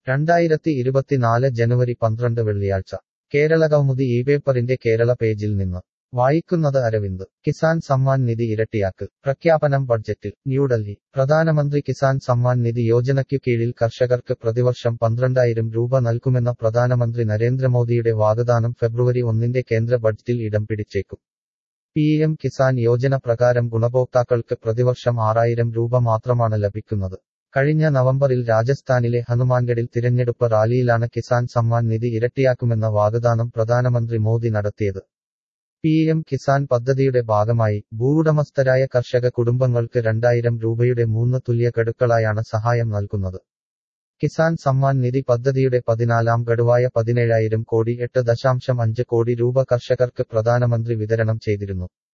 രണ്ടായിരത്തി ഇരുപത്തിനാല് ജനുവരി പന്ത്രണ്ട് വെള്ളിയാഴ്ച കേരള കൗമുദി ഈ പേപ്പറിന്റെ കേരള പേജിൽ നിന്ന് വായിക്കുന്നത് അരവിന്ദ് കിസാൻ സമ്മാൻ നിധി ഇരട്ടിയാക്ക് പ്രഖ്യാപനം ബഡ്ജറ്റിൽ ന്യൂഡൽഹി പ്രധാനമന്ത്രി കിസാൻ സമ്മാൻ നിധി യോജനയ്ക്കു കീഴിൽ കർഷകർക്ക് പ്രതിവർഷം പന്ത്രണ്ടായിരം രൂപ നൽകുമെന്ന പ്രധാനമന്ത്രി നരേന്ദ്രമോദിയുടെ വാഗ്ദാനം ഫെബ്രുവരി ഒന്നിന്റെ കേന്ദ്ര ബഡ്ജറ്റിൽ ഇടം പിടിച്ചേക്കും പി എം കിസാൻ യോജന പ്രകാരം ഗുണഭോക്താക്കൾക്ക് പ്രതിവർഷം ആറായിരം രൂപ മാത്രമാണ് ലഭിക്കുന്നത് കഴിഞ്ഞ നവംബറിൽ രാജസ്ഥാനിലെ ഹനുമാൻഗഡിൽ തിരഞ്ഞെടുപ്പ് റാലിയിലാണ് കിസാൻ സമ്മാൻ നിധി ഇരട്ടിയാക്കുമെന്ന വാഗ്ദാനം പ്രധാനമന്ത്രി മോദി നടത്തിയത് പി എം കിസാൻ പദ്ധതിയുടെ ഭാഗമായി ഭൂവുടമസ്ഥരായ കർഷക കുടുംബങ്ങൾക്ക് രണ്ടായിരം രൂപയുടെ മൂന്ന് തുല്യ ഗഡുക്കളായാണ് സഹായം നൽകുന്നത് കിസാൻ സമ്മാൻ നിധി പദ്ധതിയുടെ പതിനാലാം ഗഡുവായ പതിനേഴായിരം കോടി എട്ട് ദശാംശം അഞ്ച് കോടി രൂപ കർഷകർക്ക് പ്രധാനമന്ത്രി വിതരണം ചെയ്തിരുന്നു